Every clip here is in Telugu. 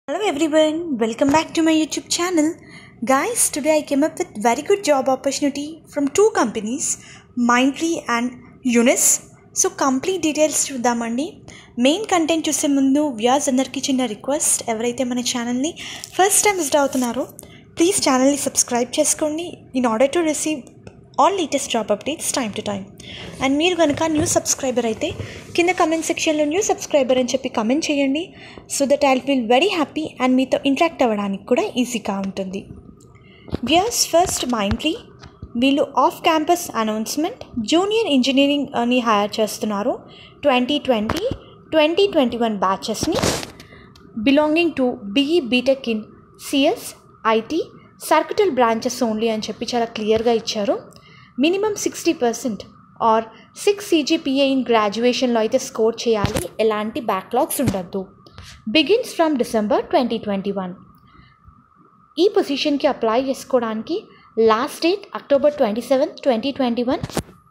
Hello everyone, welcome back to my YouTube channel. Guys, today I came up with very good job opportunity from two companies, Mindly and Unis. So complete details చూద్దామండి మెయిన్ కంటెంట్ చూసే ముందు వ్యాస్ అందరికీ చిన్న రిక్వెస్ట్ ఎవరైతే మన ఛానల్ని ఫస్ట్ టైం విజిట్ అవుతున్నారో ప్లీజ్ ఛానల్ని సబ్స్క్రైబ్ చేసుకోండి in order to receive all latest job updates time to time and మీరు కనుక న్యూ సబ్స్క్రైబర్ అయితే కింద కమెంట్ సెక్షన్లో న్యూ సబ్స్క్రైబర్ అని చెప్పి కమెంట్ చేయండి so that I feel very happy and మీతో ఇంటరాక్ట్ అవ్వడానికి కూడా ఈజీగా ఉంటుంది వ్యాస్ ఫస్ట్ మైండ్లీ వీళ్ళు off campus announcement junior engineering అని హైర్ చేస్తున్నారు twenty twenty twenty twenty one బ్యాచెస్ని belonging to BE BTech in CS IT circuital branches only అని చెప్పి చాలా క్లియర్గా ఇచ్చారు minimum sixty percent or six CGPA in గ్రాడ్యుయేషన్లో అయితే స్కోర్ చేయాలి ఎలాంటి బ్యాక్లాగ్స్ ఉండద్దు begins from December twenty twenty one ఈ పొజిషన్కి అప్లై చేసుకోవడానికి last date October twenty seven twenty twenty one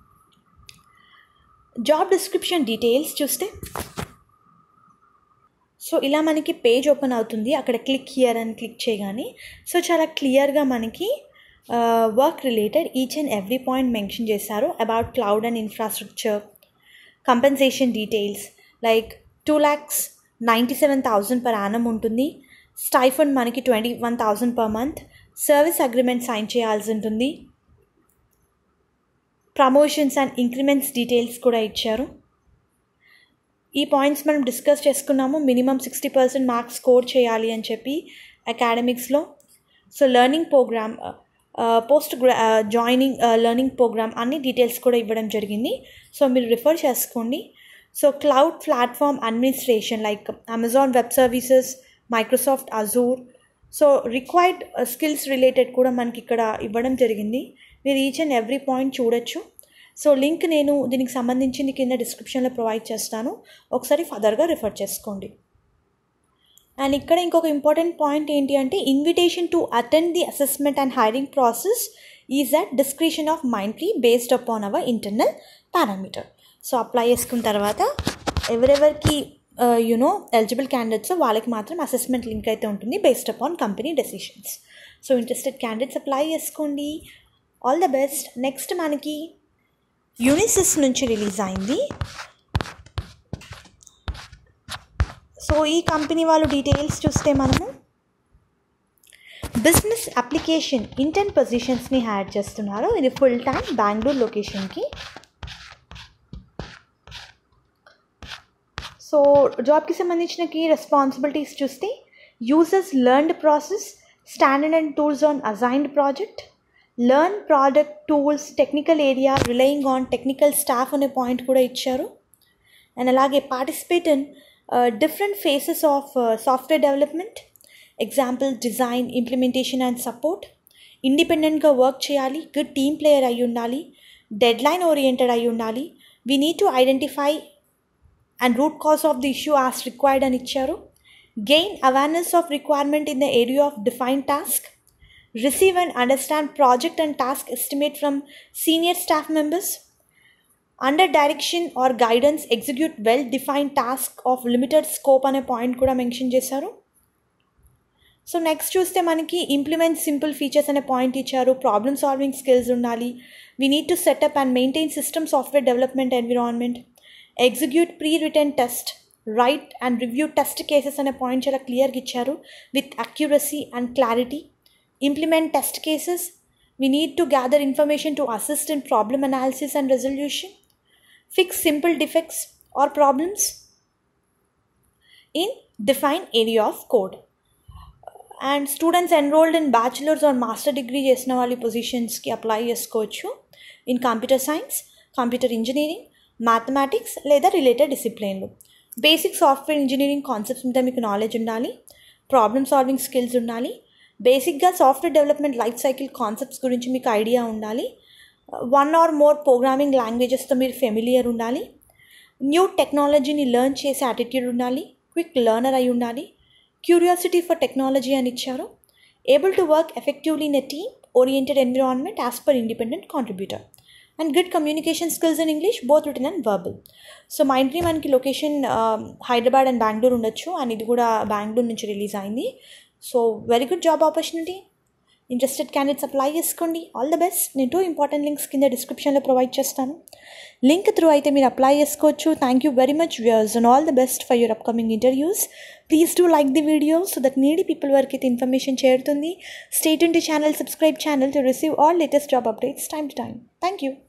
job description details చూస్తే సో ఇలా మనకి పేజ్ ఓపెన్ అవుతుంది అక్కడ క్లిక్ హియర్ అని క్లిక్ చేయగానే సో చాలా క్లియర్గా మనకి work related each and every point mention చేశారు about cloud and infrastructure compensation details like two lakhs ninety seven thousand per annum ఉంటుంది స్టైఫండ్ మనకి twenty one thousand per month service agreement sign చేయాల్సి ఉంటుంది ప్రమోషన్స్ అండ్ ఇంక్రిమెంట్స్ డీటెయిల్స్ కూడా ఇచ్చారు ఈ పాయింట్స్ మనం డిస్కస్ చేసుకున్నాము minimum sixty percent marks score చేయాలి అని చెప్పి అకాడమిక్స్లో సో లెర్నింగ్ ప్రోగ్రామ్ పోస్ట్ గ్రా జాయినింగ్ లెర్నింగ్ ప్రోగ్రామ్ అన్ని డీటెయిల్స్ కూడా ఇవ్వడం జరిగింది సో మీరు రిఫర్ చేసుకోండి so cloud platform administration like Amazon web services Microsoft Azure so required skills related కూడా మనకి ఇక్కడ ఇవ్వడం జరిగింది మీరు ఈచ్ అండ్ ఎవ్రీ పాయింట్ చూడొచ్చు సో లింక్ నేను దీనికి సంబంధించింది కింద డిస్క్రిప్షన్లో ప్రొవైడ్ చేస్తాను ఒకసారి ఫర్దర్గా రిఫర్ చేసుకోండి అండ్ ఇక్కడ ఇంకొక ఇంపార్టెంట్ పాయింట్ ఏంటి అంటే invitation to attend the assessment and hiring process is at description of Mindly based upon our internal parameter so apply చేసుకున్న తర్వాత ఎవరెవరికి యునో ఎలిజిబుల్ క్యాండిడేట్స్ వాళ్ళకి మాత్రం అసెస్మెంట్ లింక్ అయితే ఉంటుంది based upon company decisions so interested candidates apply చేసుకోండి ఆల్ ద బెస్ట్ నెక్స్ట్ మనకి యూనిసిస్ నుంచి రిలీజ్ అయింది సో ఈ కంపెనీ వాళ్ళు డీటెయిల్స్ చూస్తే మనము బిజినెస్ అప్లికేషన్ ఇంటెన్ పొజిషన్స్ని హైర్ చేస్తున్నారు ఇది ఫుల్ టైం బెంగళూరు లొకేషన్కి సో జాబ్కి సంబంధించిన కీ రెస్పాన్సిబిలిటీస్ చూస్తే users learned process standard and tools on assigned project learn product tools technical area relying on technical staff అనే పాయింట్ కూడా ఇచ్చారు అండ్ అలాగే participate in different phases of software development example design implementation and support ఇండిపెండెంట్గా వర్క్ చేయాలి గుడ్ టీమ్ ప్లేయర్ అయి ఉండాలి డెడ్ లైన్ ఓరియంటెడ్ అయి ఉండాలి we need to identify and root cause of the issue as required అని ఇచ్చారు gain awareness of requirement in the area of define task receive and understand project and task estimate from senior staff members under direction or guidance execute well defined task of limited scope అనే పాయింట్ కూడా మెన్షన్ చేశారు సో నెక్స్ట్ చూస్తే మనకి ఇంప్లిమెంట్ సింపుల్ ఫీచర్స్ అనే పాయింట్ ఇచ్చారు ప్రాబ్లమ్ సాల్వింగ్ స్కిల్స్ ఉండాలి we need to set up and maintain system software development environment execute pre written test write and review test cases అనే పాయింట్ చాలా క్లియర్గా ఇచ్చారు with accuracy and clarity implement test cases we need to gather information to assist in problem analysis and resolution fix simple defects or problems in defined area of code and students enrolled in bachelors or master degree చేసిన వాళ్ళ పొజిషన్స్కి అప్లై చేసుకోవచ్చు in computer science computer engineering mathematics లేదా రిలేటెడ్ డిసిప్లిన్లు బేసిక్ సాఫ్ట్వేర్ ఇంజనీరింగ్ కాన్సెప్ట్స్ మీద మీకు నాలెడ్జ్ ఉండాలి ప్రాబ్లమ్ సాల్వింగ్ స్కిల్స్ ఉండాలి బేసిక్గా software development life cycle concepts గురించి మీకు ఐడియా ఉండాలి వన్ ఆర్ మోర్ ప్రోగ్రామింగ్ లాంగ్వేజెస్తో మీరు ఫెమిలియర్ ఉండాలి న్యూ టెక్నాలజీని లెర్న్ చేసే యాటిట్యూడ్ ఉండాలి క్విక్ లెర్నర్ అయి ఉండాలి క్యూరియాసిటీ ఫర్ టెక్నాలజీ అని ఇచ్చారు able to work effectively in a team oriented environment as per independent contributor and good communication skills in English both written and verbal so మా ఇంట్రీ మనకి లొకేషన్ హైదరాబాద్ అండ్ బెంగళూరు ఉండొచ్చు అండ్ ఇది కూడా బెంగళూరు నుంచి రిలీజ్ అయింది so very good job opportunity interested candidates apply చేసుకోండి ఆల్ ద బెస్ట్ నేను టూ ఇంపార్టెంట్ లింక్స్ కింద డిస్క్రిప్షన్లో ప్రొవైడ్ చేస్తాను లింక్ త్రూ అయితే మీరు అప్లై చేసుకోవచ్చు thank you very much viewers and all the best for your upcoming interviews please do like the video so that needy people వరకు అయితే ఇన్ఫర్మేషన్ చేరుతుంది state to channel subscribe channel to receive all latest job updates time to time thank you